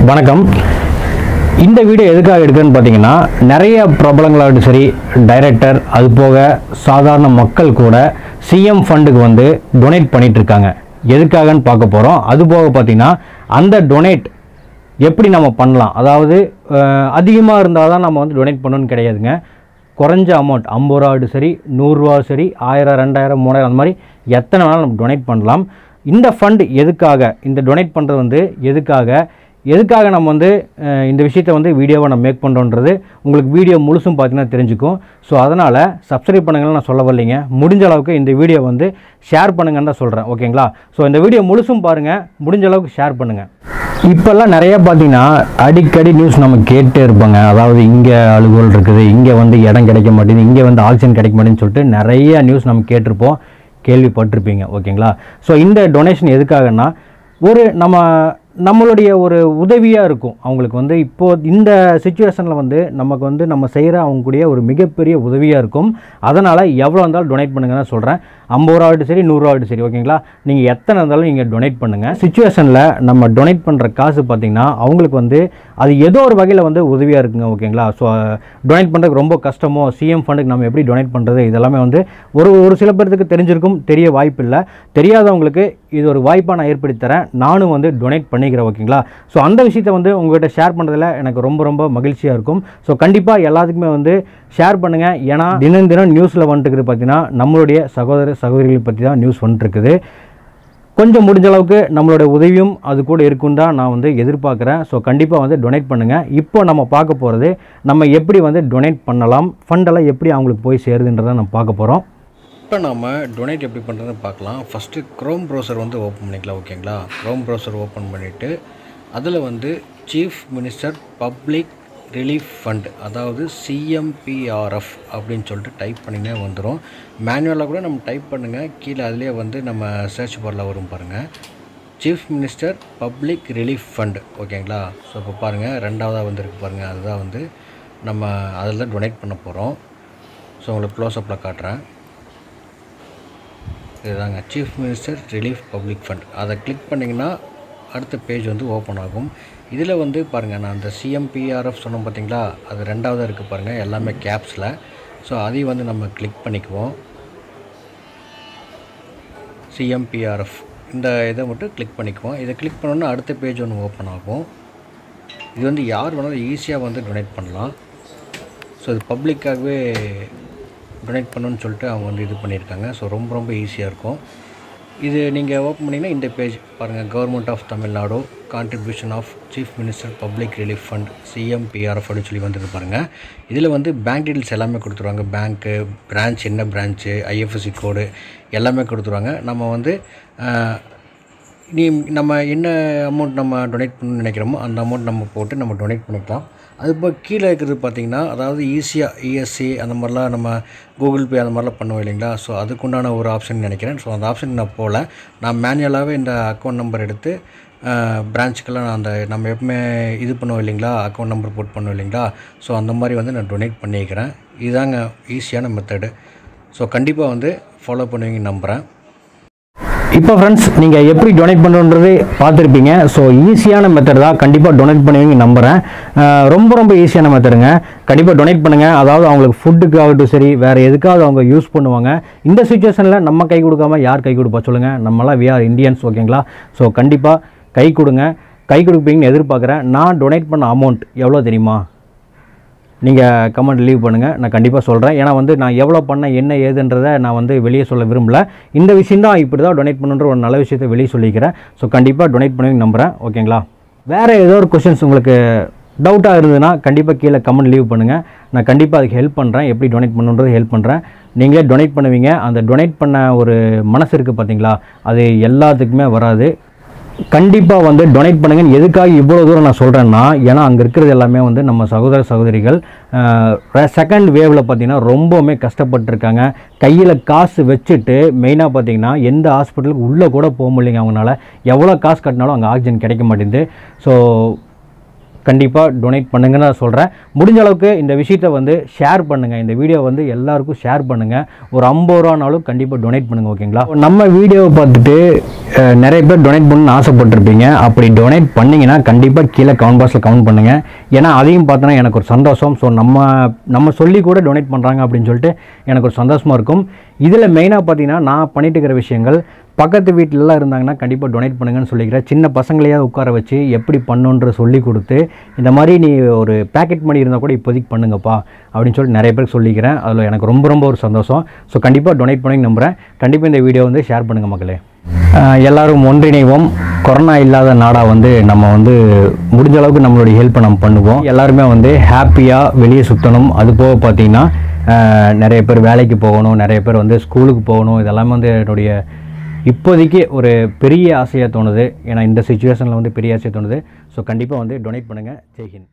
வணக்கம் இந்த வீடியோ எதுக்காக எடுக்கிறேன்னு பார்த்தீங்கன்னா நிறைய பிரபலங்களாகட்டும் சரி டைரக்டர் அது போக சாதாரண மக்கள் கூட சிஎம் ஃபண்டுக்கு வந்து டொனேட் பண்ணிட்டு இருக்காங்க எதுக்காகன்னு பார்க்க போகிறோம் அது போக பார்த்தீங்கன்னா அந்த டொனேட் எப்படி நம்ம பண்ணலாம் அதாவது அதிகமாக இருந்தால் தான் நம்ம வந்து டொனேட் பண்ணணும்னு கிடையாதுங்க குறைஞ்ச அமௌண்ட் ஐம்பது ரூபா சரி நூறுரூவா சரி ஆயிரம் ரெண்டாயிரம் மூணாயிரம் அந்த மாதிரி எத்தனை வேணாலும் நம்ம டொனேட் பண்ணலாம் இந்த ஃபண்ட் எதுக்காக இந்த டொனேட் பண்ணுறது வந்து எதுக்காக எதுக்காக நம்ம வந்து அஹ், இந்த விஷயத்தை வந்து வீடியோவை நம்ம மேக் பண்ணுறோன்றது உங்களுக்கு வீடியோ முழுசும் பார்த்தீங்கன்னா தெரிஞ்சுக்கும் ஸோ அதனால் சப்ஸ்கிரைப் பண்ணுங்கன்னு நான் சொல்ல வரலைங்க முடிஞ்ச அளவுக்கு இந்த வீடியோ வந்து ஷேர் பண்ணுங்கன்னு தான் சொல்கிறேன் ஓகேங்களா ஸோ இந்த வீடியோ முழுசும் பாருங்கள் முடிஞ்ச அளவுக்கு ஷேர் பண்ணுங்கள் இப்போல்லாம் நிறைய பார்த்தீங்கன்னா அடிக்கடி நியூஸ் நம்ம கேட்டே இருப்பாங்க அதாவது இங்கே அலுவல் இருக்குது இங்கே வந்து இடம் கிடைக்க மாட்டேங்குது இங்கே வந்து ஆக்சிஜன் கிடைக்க மாட்டேங்குதுன்னு சொல்லிட்டு நிறைய நியூஸ் நம்ம கேட்டிருப்போம் கேள்விப்பட்டிருப்பீங்க ஓகேங்களா ஸோ இந்த டொனேஷன் எதுக்காகன்னா ஒரு நம்ம நம்மளுடைய ஒரு உதவியாக இருக்கும் அவங்களுக்கு வந்து இப்போது இந்த சுச்சுவேஷனில் வந்து நமக்கு வந்து நம்ம செய்கிற அவங்களுடைய ஒரு மிகப்பெரிய உதவியாக இருக்கும் அதனால் எவ்வளோ இருந்தாலும் டொனேட் பண்ணுங்கன்னு சொல்கிறேன் ஐம்பது ரூபாய்ட்டு சரி நூறுரூவாய்ட்டு சரி ஓகேங்களா நீங்கள் எத்தனை இருந்தாலும் நீங்கள் டொனேட் பண்ணுங்கள் சுச்சுவேஷனில் நம்ம டொனேட் பண்ணுற காசு பார்த்திங்கன்னா அவங்களுக்கு வந்து அது ஏதோ ஒரு வகையில் வந்து உதவியாக இருக்குங்க ஓகேங்களா ஸோ டொனேட் பண்ணுறதுக்கு ரொம்ப கஷ்டமோ சிஎம் ஃபண்டுக்கு நம்ம எப்படி டொனேட் பண்ணுறது இதெல்லாமே வந்து ஒரு ஒரு சில பேர்த்துக்கு தெரிஞ்சிருக்கும் தெரிய வாய்ப்பு இல்லை தெரியாதவங்களுக்கு இது ஒரு வாய்ப்பாக நான் ஏற்படுத்தி தரேன் நானும் வந்து டொனேட் பண்ணிக்கிறேன் ஓகேங்களா ஸோ அந்த விஷயத்தை வந்து உங்கள்கிட்ட ஷேர் பண்ணுறதுல எனக்கு ரொம்ப ரொம்ப மகிழ்ச்சியாக இருக்கும் ஸோ கண்டிப்பாக எல்லாத்துக்குமே வந்து ஷேர் பண்ணுங்கள் ஏன்னா தினம் தினம் நியூஸில் வந்துட்டுருக்குது பார்த்தீங்கன்னா நம்மளுடைய சகோதர சகோதரிகளை பற்றி தான் நியூஸ் வந்துட்டுருக்குது கொஞ்சம் முடிஞ்ச அளவுக்கு நம்மளோட உதவியும் அது கூட இருக்குன்னு தான் நான் வந்து எதிர்பார்க்குறேன் ஸோ கண்டிப்பாக வந்து டொனேட் பண்ணுங்கள் இப்போ நம்ம பார்க்க போகிறது நம்ம எப்படி வந்து டொனேட் பண்ணலாம் ஃபண்டெல்லாம் எப்படி அவங்களுக்கு போய் சேருதுன்றதை நம்ம பார்க்க போகிறோம் இப்போ நாம் டொனேட் எப்படி பண்ணுறதுன்னு பார்க்கலாம் ஃபஸ்ட்டு க்ரோம் ப்ரௌசர் வந்து ஓப்பன் பண்ணிக்கலாம் ஓகேங்களா க்ரோம் ப்ரௌசர் ஓப்பன் பண்ணிவிட்டு அதில் வந்து chief minister public relief fund அதாவது சிஎம்பிஆர்எஃப் அப்படின்னு சொல்லிட்டு டைப் பண்ணினே வந்துடும் மேனுவலாக கூட நம்ம டைப் பண்ணுங்கள் கீழே அதுலேயே வந்து நம்ம சர்ச் பாரில் வரும் பாருங்கள் chief minister public relief fund ஓகேங்களா ஸோ இப்போ பாருங்கள் ரெண்டாவதாக வந்திருக்கு பாருங்கள் அதுதான் வந்து நம்ம அதில் தான் டொனேட் பண்ண போகிறோம் ஸோ உங்களுக்கு க்ளோஸ்அப்பில் காட்டுறேன் இதுதாங்க chief minister relief public fund அதை கிளிக் பண்ணிங்கன்னா அடுத்த பேஜ் வந்து ஓப்பன் ஆகும் இதில் வந்து பாருங்கள் நான் அந்த சிஎம்பிஆர்எஃப் சொன்னோம் பார்த்தீங்களா அது ரெண்டாவது இருக்குது பாருங்கள் எல்லாமே கேப்ஸில் ஸோ அதையும் வந்து நம்ம கிளிக் பண்ணிக்குவோம் சிஎம்பிஆர்எஃப் இந்த இதை மட்டும் கிளிக் பண்ணிக்குவோம் இதை கிளிக் பண்ணோன்னா அடுத்த பேஜ் ஒன்று ஓப்பன் ஆகும் இது வந்து யார் வேணாலும் ஈஸியாக வந்து டொனேட் பண்ணலாம் ஸோ இது பப்ளிக்காகவே டொனேட் பண்ணணும்னு சொல்லிட்டு அவங்க வந்து இது பண்ணியிருக்காங்க ஸோ ரொம்ப ரொம்ப ஈஸியாக இருக்கும் இது நீங்கள் ஓப்பன் பண்ணிங்கன்னா இந்த பேஜ் பாருங்கள் government of Tamil Nadu contribution of chief minister public relief fund CMPRF அப்படின்னு சொல்லி வந்துட்டு பாருங்கள் இதில் வந்து பேங்க் டீட்டெயில்ஸ் எல்லாமே கொடுத்துருவாங்க பேங்க்கு பிரான்ச் என்ன பிரான்ச்சு ஐஎஃப்எஸ்சி கோடு எல்லாமே கொடுத்துருவாங்க நம்ம வந்து ஆஹ், நீ நம்ம என்ன அமௌண்ட் நம்ம டொனேட் பண்ணணும்னு நினைக்கிறோமோ அந்த அமௌண்ட் நம்ம போட்டு நம்ம டொனேட் பண்ணிக்கலாம் அது இப்போ கீழே இருக்கிறது பார்த்திங்கன்னா அதாவது ஈஸியாக இஎஸ்சி அந்த மாதிரிலாம் நம்ம கூகுள் பே அந்த மாதிரிலாம் பண்ணுவோம் இல்லைங்களா ஸோ அதுக்குண்டான ஒரு ஆப்ஷன் நினைக்கிறேன் ஸோ அந்த ஆப்ஷன் நான் போகல நான் மேனுவலாகவே இந்த அக்கௌண்ட் நம்பர் எடுத்து பிரான்ச்சுக்கெல்லாம் நான் அந்த நம்ம எப்பவுமே இது பண்ணுவோம் இல்லைங்களா அக்கௌண்ட் நம்பர் போட் பண்ணுவோம் இல்லைங்களா ஸோ அந்த மாதிரி வந்து நான் டொனேட் பண்ணிக்கிறேன் இதுதாங்க ஈஸியான மெத்தடு ஸோ கண்டிப்பாக வந்து ஃபாலோ பண்ணுவீங்கன்னு நம்புகிறேன் இப்போ ஃப்ரெண்ட்ஸ் நீங்கள் எப்படி டொனேட் பண்ணுறது பார்த்துருப்பீங்க ஸோ ஈஸியான மெத்தட் தான் கண்டிப்பாக டொனேட் பண்ணுவீங்க நம்புகிறேன் அஹ் ரொம்ப ரொம்ப ஈஸியான மெத்தடுங்க கண்டிப்பாக டொனேட் பண்ணுங்கள் அதாவது அவங்களுக்கு ஃபுட்டுக்கு ஆகட்டும் சரி வேறு எதுக்காவது அவங்க யூஸ் பண்ணுவாங்க இந்த சுச்சுவேஷனில் நம்ம கை கொடுக்காம யார் கை கொடுப்பா சொல்லுங்கள் நம்மளாம் வி ஆர் இந்தியன்ஸ் ஓகேங்களா ஸோ கண்டிப்பாக கை கொடுங்க கை கொடுப்பீங்கன்னு எதிர்பார்க்குறேன் நான் டொனேட் பண்ண அமௌண்ட் எவ்வளோ தெரியுமா நீங்கள் கமெண்ட் லீவ் பண்ணுங்கள் நான் கண்டிப்பாக சொல்கிறேன் ஏன்னா வந்து நான் எவ்வளோ பண்ணேன் என்ன ஏதுன்றதை நான் வந்து வெளியே சொல்ல விரும்பல இந்த விஷயம் தான் இப்படி தான் டொனேட் பண்ணுன்ற ஒரு நல்ல விஷயத்தை வெளியே சொல்லிக்கிறேன் ஸோ கண்டிப்பாக டொனேட் பண்ணுவீங்க நம்புகிறேன் ஓகேங்களா வேறு ஏதோ ஒரு கொஷின்ஸ் உங்களுக்கு டவுட்டாக இருந்ததுன்னா கண்டிப்பாக கீழே கமெண்ட் லீவ் பண்ணுங்கள் நான் கண்டிப்பாக அதுக்கு ஹெல்ப் பண்ணுறேன் எப்படி டொனேட் பண்ணுன்றது ஹெல்ப் பண்ணுறேன் நீங்களே டொனேட் பண்ணுவீங்க அந்த டொனேட் பண்ண ஒரு மனசு இருக்குது பார்த்தீங்களா அது எல்லாத்துக்குமே வராது கண்டிப்பாக வந்து டொனேட் பண்ணுங்கன்னு எதுக்காக இவ்வளோ தூரம் நான் சொல்கிறேன்னா ஏன்னா அங்கே இருக்கிறது எல்லாமே வந்து நம்ம சகோதர சகோதரிகள் செகண்ட் வேவில் பார்த்தீங்கன்னா ரொம்பவுமே கஷ்டப்பட்டிருக்காங்க கையில் காசு வச்சுட்டு மெயினாக பார்த்தீங்கன்னா எந்த ஹாஸ்பிட்டலுக்கு உள்ளே கூட போக முடியலைங்க அவங்களால எவ்வளோ காசு கட்டினாலும் அங்கே ஆக்சிஜன் கிடைக்க மாட்டேங்குது ஸோ கண்டிப்பாக டொனேட் பண்ணுங்கன்னு நான் சொல்கிறேன் முடிஞ்ச அளவுக்கு இந்த விஷயத்தை வந்து ஷேர் பண்ணுங்கள் இந்த வீடியோ வந்து எல்லாருக்கும் ஷேர் பண்ணுங்கள் ஒரு ஐம்பது ரூபானாலும் கண்டிப்பாக டொனேட் பண்ணுங்கள் ஓகேங்களா நம்ம வீடியோவை பார்த்துட்டு அஹ், நிறைய பேர் டொனேட் பண்ணணும்னு ஆசைப்பட்டிருப்பீங்க அப்படி டொனேட் பண்ணீங்கன்னா கண்டிப்பாக கீழே கவுண்ட் பாக்ஸில் கவுண்ட் பண்ணுங்கள் ஏன்னா அதையும் பார்த்தோன்னா எனக்கு ஒரு சந்தோஷம் ஸோ நம்ம நம்ம சொல்லி கூட டொனேட் பண்ணுறாங்க அப்படின்னு சொல்லிட்டு எனக்கு ஒரு சந்தோஷமாக இருக்கும் இதில் மெயினாக பார்த்தீங்கன்னா நான் பண்ணிட்டு இருக்கிற விஷயங்கள் பக்கத்து வீட்டிலலாம் இருந்தாங்கன்னா கண்டிப்பாக டொனேட் பண்ணுங்கன்னு சொல்லிக்கிறேன் சின்ன பசங்களையாவது உட்கார வச்சு எப்படி பண்ணுன்ற சொல்லி கொடுத்து இந்த மாதிரி நீ ஒரு பேக்கெட் மணி இருந்தால் கூட இப்போதைக்கு பண்ணுங்கப்பா அப்படின்னு சொல்லிட்டு நிறைய பேருக்கு சொல்லிக்கிறேன் அதில் எனக்கு ரொம்ப ரொம்ப ஒரு சந்தோஷம் ஸோ கண்டிப்பாக டொனேட் பண்ணி நம்புகிறேன் கண்டிப்பாக இந்த வீடியோ வந்து ஷேர் பண்ணுங்கள் மக்களே அஹ் எல்லாரும் ஒன்றிணைவோம் கொரோனா இல்லாத நாடாக வந்து நம்ம வந்து முடிஞ்ச அளவுக்கு நம்மளுடைய ஹெல்ப்பை நம்ம பண்ணுவோம் எல்லாருமே வந்து ஹாப்பியாக வெளியே சுற்றணும் அது போக பார்த்தீங்கன்னா அஹ் நிறைய பேர் வேலைக்கு போகணும் நிறைய பேர் வந்து ஸ்கூலுக்கு போகணும் இதெல்லாமே வந்து என்னுடைய இப்போதைக்கு ஒரு பெரிய ஆசையாக தோணுது ஏன்னா இந்த சுச்சுவேஷனில் வந்து பெரிய ஆசையாக தோணுது ஸோ கண்டிப்பாக வந்து டொனேட் பண்ணுங்கள் ஜெய்ஹிந்த்